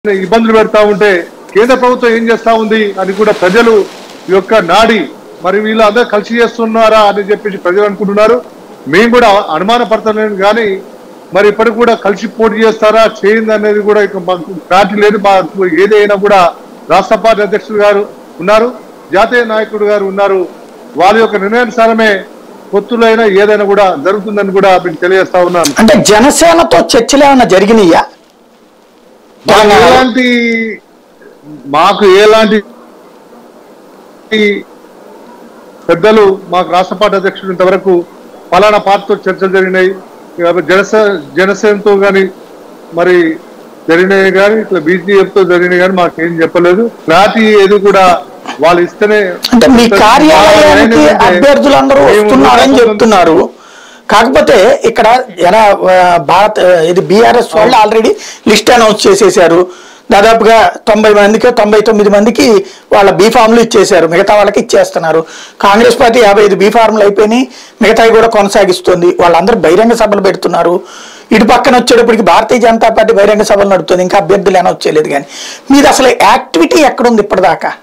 ఇబ్బందులు పెడతా ఉంటే కేంద్ర ప్రభుత్వం ఏం చేస్తా ఉంది అని కూడా ప్రజలు యొక్క నాడి మరి వీళ్ళు అందరూ కలిసి చేస్తున్నారా అని చెప్పేసి ప్రజలు అనుకుంటున్నారు మేము కూడా అనుమాన పడతలేము కానీ మరి ఇప్పటికి కూడా కలిసి పోటీ చేస్తారా చేయింది అనేది కూడా ఇక మాకు క్లారిటీ లేదు మాకు ఏదైనా కూడా రాష్ట్ర పార్టీ అధ్యక్షులు గారు ఉన్నారు జాతీయ నాయకుడు గారు ఉన్నారు వాళ్ళ యొక్క నిర్ణయానుసారమే పొత్తులైనా ఏదైనా కూడా జరుగుతుందని కూడా మీకు తెలియజేస్తా ఉన్నాను అంటే జనసేనతో చర్చలు ఏమైనా జరిగినాయా మాకు తెలంగాణలో? ఎలాంటి మాకు ఎలాంటి పెద్దలు మాకు రాష్ట్ర పార్టీ అధ్యక్షుడు ఇంతవరకు ఫలానా పార్టీతో చర్చలు జరిగినాయి కాబట్టి జనసే జనసేనతో కానీ మరి జరిగినాయి కానీ ఇట్లా బీజేపీతో జరిగినాయి కానీ మాకు ఏం చెప్పలేదు క్లారిటీ ఏది కూడా వాళ్ళు ఇస్తేనే అంటే మీ కార్యాలయానికి ఏంటంటే అభ్యర్థులందరూ మేము వస్తున్నారని చెప్తున్నారు కాకపోతే ఇక్కడ జన ఆ, భారత్ ఆ, ఇది బీఆర్ఎస్ వాళ్ళు ఆల్రెడీ లిస్ట్ అనౌన్స్ చేసేసారు దాదాపుగా తొంభై మందికి తొంభై తొమ్మిది మందికి వాళ్ళ బీ ఫామ్లు ఇచ్చేశారు మిగతా వాళ్ళకి ఇచ్చేస్తున్నారు కాంగ్రెస్ పార్టీ యాభై ఐదు బీ ఫార్ములు అయిపోయినాయి మిగతావి కూడా కొనసాగిస్తుంది వాళ్ళందరూ బహిరంగ సభలు పెడుతున్నారు ఇటు పక్కన వచ్చేటప్పటికి భారతీయ జనతా పార్టీ బహిరంగ సభలు నడుస్తుంది ఇంకా అభ్యర్థులు అనౌన్స్ చేయలేదు కానీ మీది అసలు యాక్టివిటీ ఎక్కడుంది ఇప్పటిదాకా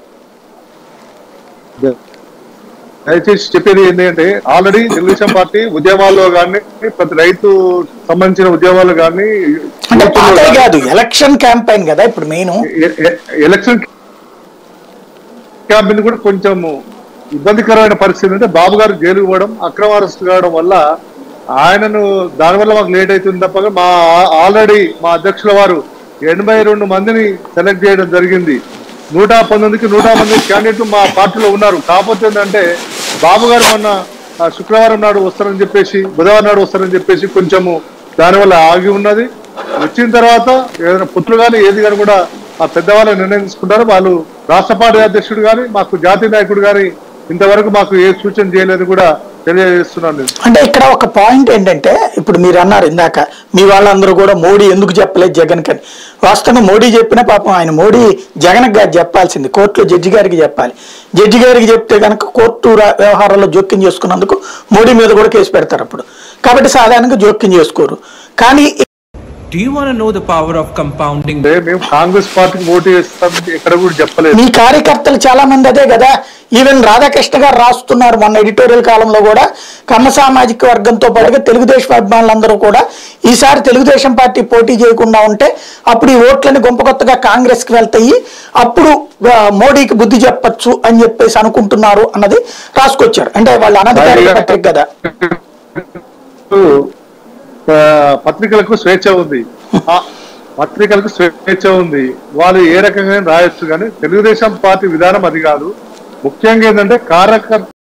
దయచేసి చెప్పేది ఏంటంటే ఆల్రెడీ తెలుగుదేశం పార్టీ ఉద్యమాల్లో కానీ ప్రతి రైతు సంబంధించిన ఉద్యమాలు కానీ అంటే పార్టీ కాదు ఎలక్షన్ క్యాంపెయిన్ కదా ఇప్పుడు మెయిన్ ఎ- ఎ- ఎలక్షన్ క్యాంపెయిన్ కూడా కొంచెం ఇబ్బందికరమైన పరిస్థితి అంటే బాబు గారు జైలుకు పోవడం అక్రమ అరెస్ట్ కావడం వల్ల ఆయనను దానివల్ల మాకు లేట్ అవుతుంది తప్ప మా ఆల్రెడీ మా అధ్యక్షుల వారు ఎనభై రెండు మందిని సెలెక్ట్ చేయడం జరిగింది నూట పంతొమ్మిదికి నూట మంది క్యాండిడేట్లు మా పార్టీలో ఉన్నారు కాకపోతే ఏంటంటే బాబు గారు మొన్న ఆ, శుక్రవారం నాడు వస్తారని చెప్పేసి బుధవారం నాడు వస్తారని చెప్పేసి కొంచెము దానివల్ల ఆగి ఉన్నది వచ్చిన తర్వాత ఏదైనా పుత్రులు కానీ ఏది కానీ కూడా ఆ పెద్దవాళ్ళు నిర్ణయం తీసుకుంటారు వాళ్ళు రాష్ట్ర పార్టీ అధ్యక్షుడు కానీ మాకు జాతీయ నాయకుడు కానీ ఇంతవరకు మాకు ఏ సూచన చేయలేదు కూడా తెలియజేస్తున్నాను నేను అంటే ఇక్కడ ఒక పాయింట్ ఏంటంటే ఇప్పుడు మీరు అన్నారు ఇందాక మీ వాళ్ళందరూ కూడా మోడీ ఎందుకు చెప్పలేదు జగన్ కని వాస్తవంగా మోడీ చెప్పినా పాపం ఆయన మోడీ జగన్ గారు చెప్పాల్సింది కోర్టులో జడ్జి గారికి చెప్పాలి జడ్జి గారికి చెప్తే కనుక కోర్టు రా- వ్యవహారాల్లో జోక్యం చేసుకున్నందుకు మోడీ మీద కూడా కేసు పెడతారు అప్పుడు కాబట్టి సాధారణంగా జోక్యం చేసుకోరు కానీ Do you want to know the power of compounding? అంటే మేము కాంగ్రెస్ పార్టీకి ఓటు వేస్తాం ఎక్కడ కూడా చెప్పలేదు మీ కార్యకర్తలు చాలా మంది అదే కదా ఈవెన్ రాధాకృష్ణ గారు రాస్తున్నారు మొన్న ఎడిటోరియల్ కాలంలో కూడా కమ్మ సామాజిక వర్గంతో పాటుగా తెలుగుదేశం అభిమానులందరూ కూడా ఈసారి తెలుగుదేశం పార్టీ పోటీ చేయకుండా ఉంటే అప్పుడు ఈ ఓట్లని గుంప కొత్తగా కాంగ్రెస్ కి వెళ్తాయి అప్పుడు ఆ, మోడీకి బుద్ధి చెప్పచ్చు అని చెప్పేసి అనుకుంటున్నారు అన్నది రాసుకొచ్చారు అంటే వాళ్ళు అనధికారిక పత్రిక కదా ఆ, పత్రికలకు స్వేచ్ఛ ఉంది ఆ పత్రికలకు స్వేచ్ఛ ఉంది వాళ్ళు ఏ రకంగా రాయొచ్చు కానీ తెలుగుదేశం పార్టీ విధానం అది కాదు ముఖ్యంగా ఏంటంటే కార్యకర్త